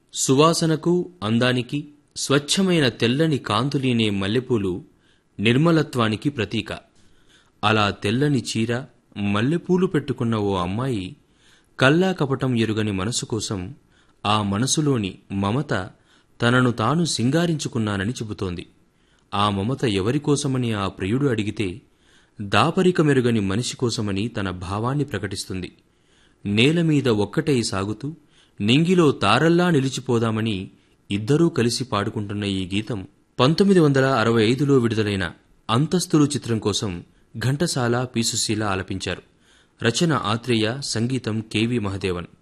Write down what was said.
సువాసనకు అందానికి స్వచ్ఛమైన తెల్లని కాంతులీనే మల్లెపూలు నిర్మలత్వానికి ప్రతీక అలా తెల్లని చీర మల్లెపూలు పెట్టుకున్న ఓ అమ్మాయి కల్లా కపటం ఎరుగని మనసు కోసం ఆ మనసులోని మమత తనను తాను సింగారించుకున్నానని చెబుతోంది ఆ మమత ఎవరికోసమని ఆ ప్రియుడు అడిగితే దాపరికమెరుగని మనిషి కోసమని తన భావాన్ని ప్రకటిస్తుంది నేలమీద ఒక్కటై సాగుతూ నింగిలో తారల్లా నిలిచిపోదామని ఇద్దరూ కలిసి పాడుకుంటున్న ఈ గీతం పంతొమ్మిది వందల అరవై ఐదులో విడుదలైన అంతస్తులు చిత్రం కోసం ఘంటసాల పీసుశీల ఆలపించారు రచన ఆత్రేయ సంగీతం కెవి మహదేవన్